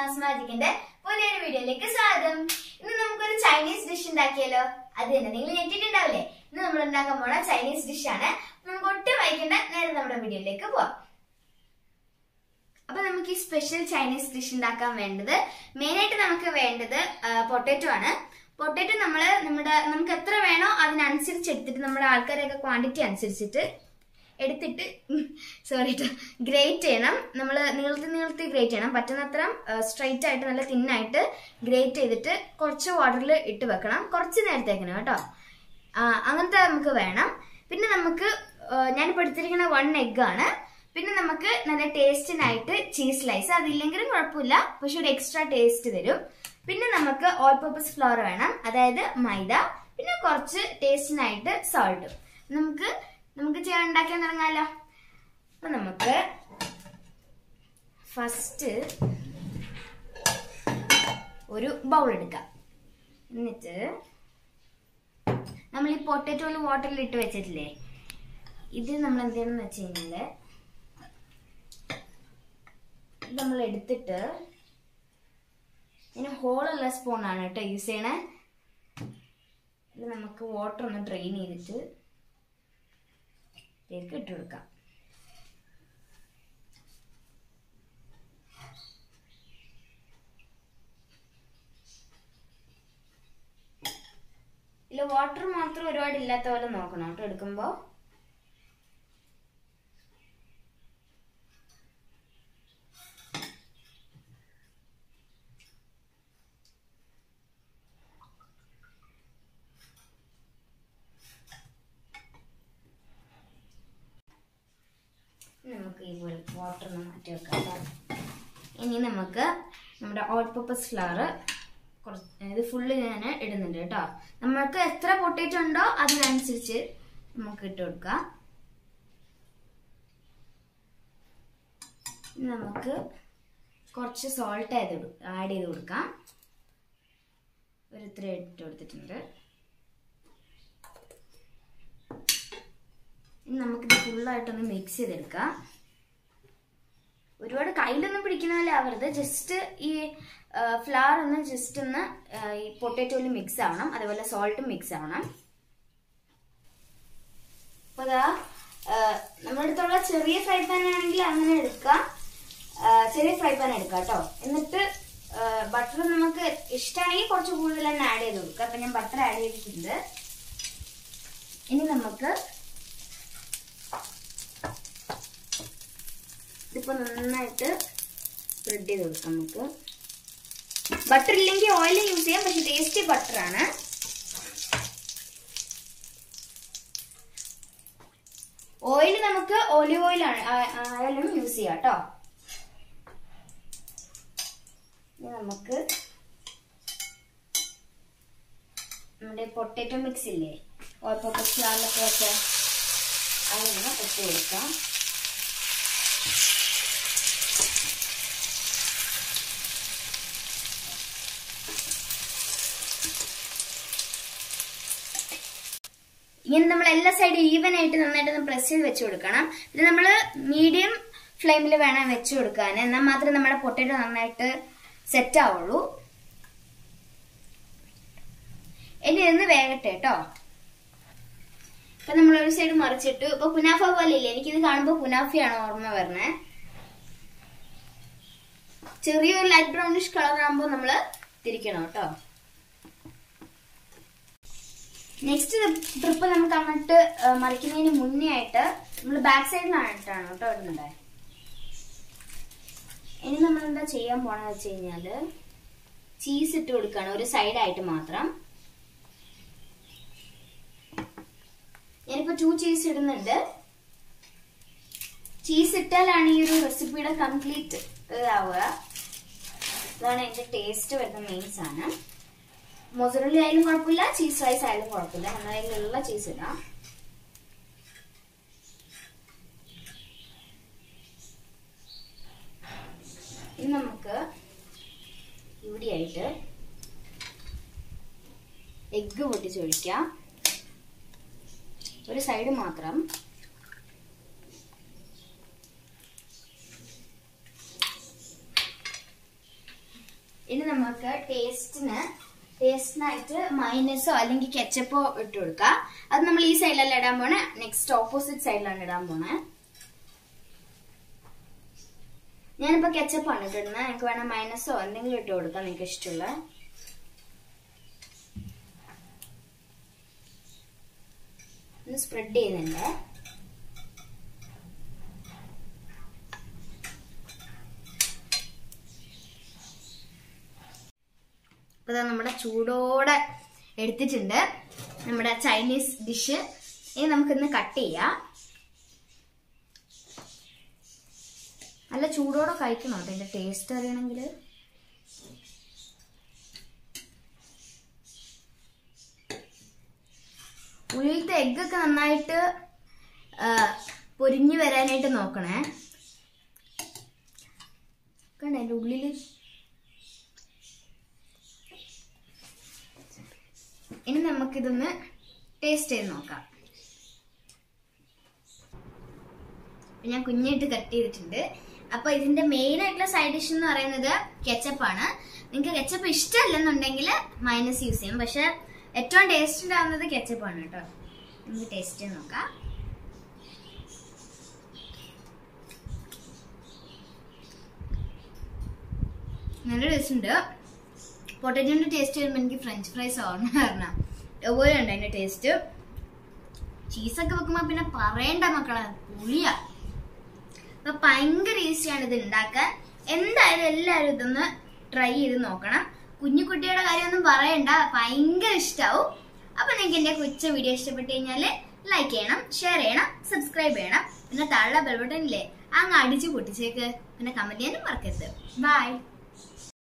ഷംനാസ് മാജിക്കിന്റെ പുതിയൊരു വീഡിയോയിലേക്ക് സ്വാഗതം ഇന്ന് നമുക്കൊരു ചൈനീസ് ഡിഷ് ഉണ്ടാക്കിയാലോ അത് തന്നെ നിങ്ങൾ ഞെട്ടിട്ടുണ്ടാവില്ലേ ഇന്ന് നമ്മൾ ഉണ്ടാക്കാൻ പോണ ചൈനീസ് ഡിഷ് ആണ് നമുക്ക് ഒട്ടും വൈകേണ്ട നേരെ നമ്മുടെ വീഡിയോയിലേക്ക് പോവാം അപ്പൊ നമുക്ക് ഈ സ്പെഷ്യൽ ചൈനീസ് ഡിഷ് ഉണ്ടാക്കാൻ വേണ്ടത് മെയിൻ ആയിട്ട് നമുക്ക് വേണ്ടത് പൊട്ടാറ്റോ ആണ് പൊട്ടാറ്റോ നമ്മൾ നമ്മുടെ നമുക്ക് എത്ര വേണോ അതിനനുസരിച്ച് എടുത്തിട്ട് നമ്മുടെ ആൾക്കാരെയൊക്കെ ക്വാണ്ടിറ്റി അനുസരിച്ചിട്ട് എടുത്തിട്ട് സോറി ഗ്രേറ്റ് ചെയ്യണം നമ്മൾ നീളത്തിൽ നീളത്തിൽ ഗ്രേറ്റ് ചെയ്യണം പറ്റുന്നത്ര സ്ട്രൈറ്റ് ആയിട്ട് നല്ല തിന്നായിട്ട് ഗ്രേറ്റ് ചെയ്തിട്ട് കുറച്ച് വാട്ടറിൽ ഇട്ട് വെക്കണം കുറച്ച് നേരത്തേക്കണം കേട്ടോ ആ, അങ്ങനത്തെ നമുക്ക് വേണം പിന്നെ നമുക്ക് ഞാനിപ്പോൾ എടുത്തിരിക്കുന്ന വൺ എഗ് ആണ് പിന്നെ നമുക്ക് നല്ല ടേസ്റ്റിനായിട്ട് ചീസ് സ്ലൈസ് അതില്ലെങ്കിലും കുഴപ്പമില്ല പക്ഷെ ഒരു എക്സ്ട്രാ ടേസ്റ്റ് തരും പിന്നെ നമുക്ക് ഓൾ പർപ്പസ് ഫ്ലോർ വേണം അതായത് മൈദ പിന്നെ കുറച്ച് ടേസ്റ്റിനായിട്ട് സോൾട്ടും നമുക്ക് നമുക്ക് ചെയ്യാൻ ഉണ്ടാക്കാൻ തുടങ്ങാലോ അപ്പൊ നമുക്ക് ഫസ്റ്റ് ഒരു ബൗൾ എടുക്കാം എന്നിട്ട് നമ്മൾ ഈ പൊട്ടറ്റോയിൽ വാട്ടറിൽ ഇട്ട് വെച്ചിട്ടില്ലേ ഇത് നമ്മൾ എന്ത് ചെയ്യണം എന്ന് വെച്ച് കഴിഞ്ഞാല് ഇത് നമ്മൾ എടുത്തിട്ട് ഇതിന് ഹോളുള്ള സ്പൂണാണ് കേട്ടോ യൂസ് ചെയ്യണേ ഇത് നമുക്ക് വാട്ടർ ഒന്ന് ഡ്രെയിൻ ചെയ്തിട്ട് ഇതിലേക്ക് ഇട്ട് കൊടുക്കാം ഇതിൽ വാട്ടർ മാത്രം ഒരുപാട് ഇല്ലാത്ത പോലെ നോക്കണം കേട്ടോ എടുക്കുമ്പോൾ നമുക്ക് ഈ വാട്ടർ ഒന്ന് മാറ്റി വെക്കാം കേട്ടോ. ഇനി നമുക്ക് നമ്മുടെ ഓൾ പർപ്പസ് ഫ്ലവർ കുറച്ച് ഇത് ഫുള്ള് ഞാൻ ഇടുന്നുണ്ട് കേട്ടോ നമ്മൾക്ക് എത്ര പൊട്ടേറ്റോ ഉണ്ടോ അതിനനുസരിച്ച് നമുക്ക് ഇട്ട് കൊടുക്കാം ഇനി നമുക്ക് കുറച്ച് സോൾട്ട് ആയത് ആഡ് ചെയ്ത് കൊടുക്കാം ഒരു ഇത്ര ഇട്ട് കൊടുത്തിട്ടുണ്ട് ഇനി നമുക്കിത് ഫുള്ളായിട്ടൊന്ന് മിക്സ് ചെയ്തെടുക്കാം ഒരുപാട് കയ്യിലൊന്നും പിടിക്കുന്ന പോലെ ആവരുത് ജസ്റ്റ് ഈ ഫ്ലവർ ഒന്ന് ജസ്റ്റ് ഒന്ന് ആ, ഈ പൊട്ടാറ്റോയിൽ മിക്സ് ആവണം അതേപോലെ സോൾട്ടും മിക്സ് ആവണം അപ്പൊ ഇതാ ആ, നമ്മുടെ അടുത്തുള്ള ചെറിയ ഫ്രൈ പാൻ ആണെങ്കിൽ അങ്ങനെ എടുക്കാം ആ, ചെറിയ ഫ്രൈ പാൻ എടുക്കാം കേട്ടോ എന്നിട്ട് ബട്ടർ നമുക്ക് ഇഷ്ടമാണെങ്കിൽ കുറച്ച് കൂടുതൽ തന്നെ ആഡ് ചെയ്ത് കൊടുക്കാം അപ്പൊ ഞാൻ ബട്ടർ ആഡ് ചെയ്തിട്ടുണ്ട് ഇനി നമുക്ക് ഇതിപ്പോ നന്നായിട്ട് സ്പ്രെഡ് ചെയ്ത് കൊടുക്കാം നമുക്ക് ബട്ടർ ഇല്ലെങ്കിൽ ഓയിൽ യൂസ് ചെയ്യാം പക്ഷെ ടേസ്റ്റി ബട്ടർ ആണ് ഓയിൽ നമുക്ക് ഓലിവ് ഓയിൽ ആയാലും യൂസ് ചെയ്യാം കേട്ടോ ഇനി നമുക്ക് നമ്മുടെ പൊട്ടാറ്റോ മിക്സ് ഇല്ലേ ഓയിൽ പർപ്പസ് ഫ്ലവറിലൊക്കെ വെച്ച അതൊന്ന് ഇട്ട് കൊടുക്കാം ഇങ്ങനെ നമ്മൾ എല്ലാ സൈഡും ഈവൻ ആയിട്ട് നന്നായിട്ട് പ്രസ് ചെയ്ത് വെച്ച് കൊടുക്കണം ഇത് നമ്മൾ മീഡിയം ഫ്ലെയിമിൽ വേണം വെച്ച് കൊടുക്കാൻ എന്നാൽ മാത്രമേ നമ്മുടെ പൊട്ടറ്റോ നന്നായിട്ട് സെറ്റ് ആവുള്ളൂ ഇനി ഇതൊന്ന് വേഗട്ടെ കേട്ടോ ഇപ്പൊ നമ്മൾ ഒരു സൈഡ് മറിച്ചിട്ടു ഇപ്പൊ കുനാഫ പോലെ ഇല്ലേ എനിക്കിത് കാണുമ്പോൾ കുനാഫയാണ് ഓർമ്മ വരണേ ചെറിയൊരു ലൈറ്റ് ബ്രൗണിഷ് കളർ ആകുമ്പോൾ നമ്മൾ തിരിക്കണം കേട്ടോ നെക്സ്റ്റ് ട്രിപ്പ് നമുക്ക് അങ്ങോട്ട് ആ, മറിക്കുന്നതിന് മുന്നേ ആയിട്ട് നമ്മൾ ബാക്ക് സൈഡിലായിട്ടാണ് കേട്ടോ ഇടുന്നത് ഇനി നമ്മൾ എന്താ ചെയ്യാൻ പോണെന്ന് വെച്ച് കഴിഞ്ഞാല് ചീസ് ഇട്ട് കൊടുക്കുകയാണ് ഒരു സൈഡായിട്ട് മാത്രം ഞാനിപ്പോ ടു ചീസ് ഇടുന്നുണ്ട് ചീസ് ഇട്ടാലാണ് ഈ ഒരു റെസിപ്പിയുടെ കംപ്ലീറ്റ് ഇതാവുക ഇതാണ് അതിന്റെ ടേസ്റ്റ് വരുന്ന മെയിൻ സാധനം മൊസറല്ലി ആയാലും കുഴപ്പമില്ല ചീസ് റൈസ് ആയാലും കുഴപ്പമില്ല നമ്മുടെ കയ്യിലുള്ള ചീസ് ഇടാം ഇനി നമുക്ക് ഇവിടെയായിട്ട് എഗ്ഗ് പൊട്ടിച്ചൊഴിക്കാം ഒരു സൈഡ് മാത്രം ഇനി നമുക്ക് ടേസ്റ്റിന് ടേസ്റ്റിനായിട്ട് മൈനസോ അല്ലെങ്കിൽ കെച്ചപ്പോ ഇട്ട് കൊടുക്കാം അത് നമ്മൾ ഈ സൈഡിലല്ല ഇടാൻ പോണേ നെക്സ്റ്റ് ഓപ്പോസിറ്റ് സൈഡിലാണ് ഇടാൻ പോണേ ഞാനിപ്പോ കെച്ചപ്പാണ് ഇട്ടിടുന്നത് എനിക്ക് വേണം മൈനസോ എന്തെങ്കിലും ഇട്ട് കൊടുക്കാം നിങ്ങൾക്ക് ഇഷ്ടമുള്ള ഒന്ന് സ്പ്രെഡ് ചെയ്യുന്നുണ്ട് അപ്പൊ ഇതാ നമ്മുടെ ചൂടോടെ എടുത്തിട്ടുണ്ട് നമ്മുടെ ചൈനീസ് ഡിഷ് ഇനി നമുക്കിന്ന് കട്ട് ചെയ്യാം നല്ല ചൂടോടെ കഴിക്കണം അതിന്റെ ടേസ്റ്റ് അറിയണമെങ്കിൽ ഉള്ളിലത്തെ എഗ്ഗൊക്കെ നന്നായിട്ട് ആ, പൊരിഞ്ഞു വരാനായിട്ട് നോക്കണേ കണ്ടോ അതിന്റെ ഉള്ളില് ഇനി നമുക്കിതൊന്ന് ടേസ്റ്റ് ചെയ്ത് നോക്കാം അപ്പൊ ഞാൻ കുഞ്ഞായിട്ട് കട്ട് ചെയ്തിട്ടുണ്ട് അപ്പൊ ഇതിന്റെ മെയിൻ ആയിട്ടുള്ള സൈഡ് ഡിഷ് എന്ന് പറയുന്നത് കെച്ചപ്പാണ് നിങ്ങൾക്ക് കെച്ചപ്പ് ഇഷ്ടമല്ലെന്നുണ്ടെങ്കിൽ മൈനസ് യൂസ് ചെയ്യും പക്ഷെ ഏറ്റവും ടേസ്റ്റ് ഉണ്ടാവുന്നത് കെച്ചപ്പാണ് കേട്ടോ നമുക്ക് ടേസ്റ്റ് ചെയ്ത് നോക്കാം നല്ല ടേസ്റ്റ് ഉണ്ട് പൊട്ടറ്റോന്റെ ടേസ്റ്റ് വരുമ്പോൾ എനിക്ക് ഫ്രഞ്ച് ഫ്രൈസ് ഓർമ്മ വരണം അതുപോലെ ഉണ്ട് അതിന്റെ ടേസ്റ്റ് ചീസൊക്കെ വെക്കുമ്പോ പിന്നെ പറയണ്ട മക്കളെ പുളിയാ അപ്പൊ ഭയങ്കര ഈസിയാണ് ഇത് ഉണ്ടാക്കാൻ എന്തായാലും എല്ലാവരും ഇതൊന്ന് ട്രൈ ചെയ്ത് നോക്കണം കുഞ്ഞു കുട്ടിയുടെ കാര്യമൊന്നും പറയണ്ട ഭയങ്കര ഇഷ്ടാവും അപ്പൊ നിങ്ങൾക്ക് എന്റെ കൊച്ച വീഡിയോ ഇഷ്ടപ്പെട്ട് കഴിഞ്ഞാല് ലൈക്ക് ചെയ്യണം ഷെയർ ചെയ്യണം സബ്സ്ക്രൈബ് ചെയ്യണം പിന്നെ താഴെ ബെൽബട്ടനില്ലേ അങ്ങ് അടിച്ചു പൊട്ടിച്ചേക്ക് പിന്നെ കമന്റ് ചെയ്യാനും മറക്കരുത് ബൈ